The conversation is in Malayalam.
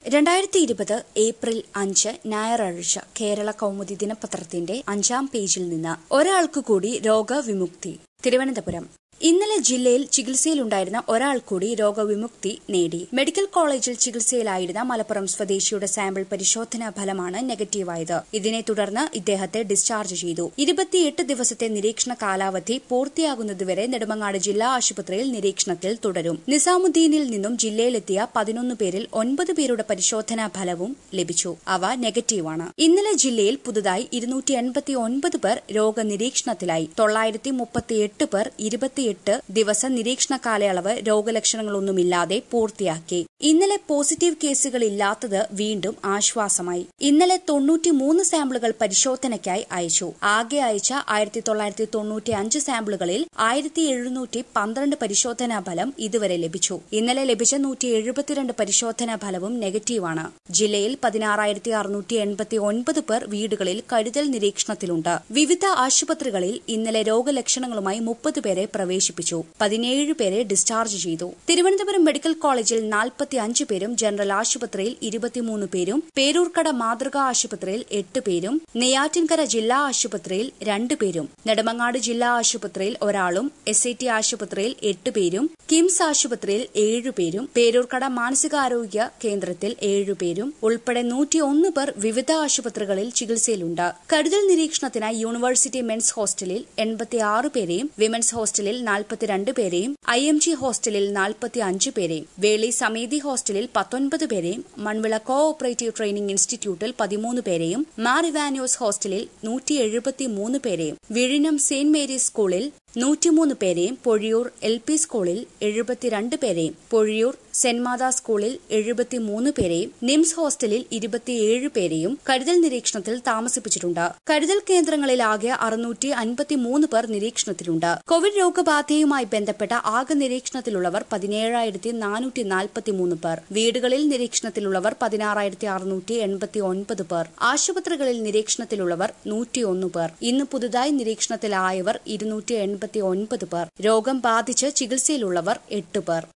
രണ്ടായിരത്തി ഇരുപത് ഏപ്രിൽ അഞ്ച് ഞായറാഴ്ച കേരള കൗമുദി ദിനപത്രത്തിന്റെ അഞ്ചാം പേജിൽ നിന്ന് ഒരാൾക്ക് കൂടി രോഗവിമുക്തി തിരുവനന്തപുരം ഇന്നലെ ജില്ലയിൽ ചികിത്സയിലുണ്ടായിരുന്ന ഒരാൾ കൂടി രോഗവിമുക്തി നേടി മെഡിക്കൽ കോളേജിൽ ചികിത്സയിലായിരുന്ന മലപ്പുറം സ്വദേശിയുടെ സാമ്പിൾ പരിശോധനാ ഫലമാണ് നെഗറ്റീവായത് ഇതിനെ തുടർന്ന് ഇദ്ദേഹത്തെ ഡിസ്ചാർജ് ചെയ്തു ഇരുപത്തിയെട്ട് ദിവസത്തെ നിരീക്ഷണ കാലാവധി പൂർത്തിയാകുന്നതുവരെ നെടുമങ്ങാട് ജില്ലാ ആശുപത്രിയിൽ നിരീക്ഷണത്തിൽ തുടരും നിസാമുദ്ദീനിൽ നിന്നും ജില്ലയിലെത്തിയ പതിനൊന്ന് പേരിൽ ഒൻപത് പേരുടെ പരിശോധനാ ഫലവും ലഭിച്ചു അവ നെഗറ്റീവാണ് ഇന്നലെ ജില്ലയിൽ പുതുതായി ഇരുന്നൂറ്റി എൺപത്തി ഒൻപത് പേർ രോഗനിരീക്ഷണത്തിലായി തൊള്ളായിരത്തി മുപ്പത്തിയെട്ട് പേർ ഇരുപത്തിയെട്ട് ദിവസ നിരീക്ഷണ കാലയളവ് രോഗലക്ഷണങ്ങളൊന്നുമില്ലാതെ പൂർത്തിയാക്കി ഇന്നലെ പോസിറ്റീവ് കേസുകൾ ഇല്ലാത്തത് വീണ്ടും ആശ്വാസമായി ഇന്നലെ തൊണ്ണൂറ്റിമൂന്ന് സാമ്പിളുകൾ പരിശോധനയ്ക്കായി അയച്ചു ആകെ അയച്ച ആയിരത്തി തൊള്ളായിരത്തി തൊണ്ണൂറ്റി അഞ്ച് സാമ്പിളുകളിൽ ആയിരത്തി എഴുന്നൂറ്റി പന്ത്രണ്ട് പരിശോധനാ ഫലം ഇതുവരെ ലഭിച്ചു ഇന്നലെ ലഭിച്ച നൂറ്റി എഴുപത്തിരണ്ട് പരിശോധനാ ഫലവും നെഗറ്റീവാണ് ജില്ലയിൽ പതിനാറായിരത്തി അറുന്നൂറ്റി എൺപത്തി ഒൻപത് പേർ വീടുകളിൽ കരുതൽ നിരീക്ഷണത്തിലുണ്ട് വിവിധ ആശുപത്രികളിൽ ഇന്നലെ രോഗലക്ഷണങ്ങളുമായി മുപ്പത് പേരെ പ്രവേശിപ്പിച്ചു പതിനേഴ് പേരെ ഡിസ്ചാർജ് ചെയ്തു തിരുവനന്തപുരം മെഡിക്കൽ കോളേജിൽ നാൽപ്പത്തി അഞ്ച് പേരും ജനറൽ ആശുപത്രിയിൽ ഇരുപത്തിമൂന്ന് പേരും പേരൂർക്കട മാതൃകാ ആശുപത്രിയിൽ എട്ട് പേരും നെയ്യാറ്റിൻകര ജില്ലാ ആശുപത്രിയിൽ രണ്ട് പേരും നെടുമങ്ങാട് ജില്ലാ ആശുപത്രിയിൽ ഒരാളും എസ് ഐ ടി ആശുപത്രിയിൽ എട്ട് പേരും കിംസ് ആശുപത്രിയിൽ ഏഴ് പേരും പേരൂർക്കട മാനസികാരോഗ്യ കേന്ദ്രത്തിൽ ഏഴ് പേരും ഉൾപ്പെടെ നൂറ്റിയൊന്ന് പേർ വിവിധ ആശുപത്രികളിൽ ചികിത്സയിലുണ്ട് കരുതൽ നിരീക്ഷണത്തിനായി യൂണിവേഴ്സിറ്റി മെൻസ് ഹോസ്റ്റലിൽ എൺപത്തിയാറ് പേരെയും വിമൻസ് ഹോസ്റ്റലിൽ നാൽപ്പത്തിരണ്ട് പേരെയും ഐ എം ജി ഹോസ്റ്റലിൽ നാൽപ്പത്തി അഞ്ച് പേരെയും വേളി സമീതി ഹോസ്റ്റലിൽ പത്തൊൻപത് പേരെയും മൺവിള കോ ഓപ്പറേറ്റീവ് ട്രെയിനിംഗ് ഇൻസ്റ്റിറ്റ്യൂട്ടിൽ പതിമൂന്ന് പേരെയും മാർ ഇവാനിയോസ് ഹോസ്റ്റലിൽ നൂറ്റി എഴുപത്തിമൂന്ന് പേരെയും വിഴിഞ്ഞം സെന്റ് മേരീസ് സ്കൂളിൽ നൂറ്റിമൂന്ന് പേരെയും പൊഴിയൂർ എൽ പി സ്കൂളിൽ എഴുപത്തിരണ്ട് പേരെയും പൊഴിയൂർ സെന്റ് മാതാ സ്കൂളിൽ എഴുപത്തിമൂന്ന് പേരെയും നിംസ് ഹോസ്റ്റലിൽ ഇരുപത്തിയേഴ് പേരെയും കരുതൽ നിരീക്ഷണത്തിൽ താമസിപ്പിച്ചിട്ടുണ്ട് കരുതൽ കേന്ദ്രങ്ങളിൽ ആകെ അറുന്നൂറ്റി അൻപത്തിമൂന്ന് പേർ നിരീക്ഷണത്തിലുണ്ട് കോവിഡ് രോഗബാധയുമായി ബന്ധപ്പെട്ട ആകെ നിരീക്ഷണത്തിലുള്ളവർ പതിനേഴായിരത്തി നാനൂറ്റി നാൽപ്പത്തിമൂന്ന് പേർ വീടുകളിൽ നിരീക്ഷണത്തിലുള്ളവർ പതിനാറായിരത്തി അറുന്നൂറ്റി എൺപത്തി ഒൻപത് പേർ ആശുപത്രികളിൽ നിരീക്ഷണത്തിലുള്ളവർ നൂറ്റിയൊന്ന് പേർ ഇന്ന് പുതുതായി നിരീക്ഷണത്തിലായവർ ഇരുന്നൂറ്റി എൺപത്തി ഒൻപത് പേർ രോഗം ബാധിച്ച് ചികിത്സയിലുള്ളവർ എട്ട് പേർ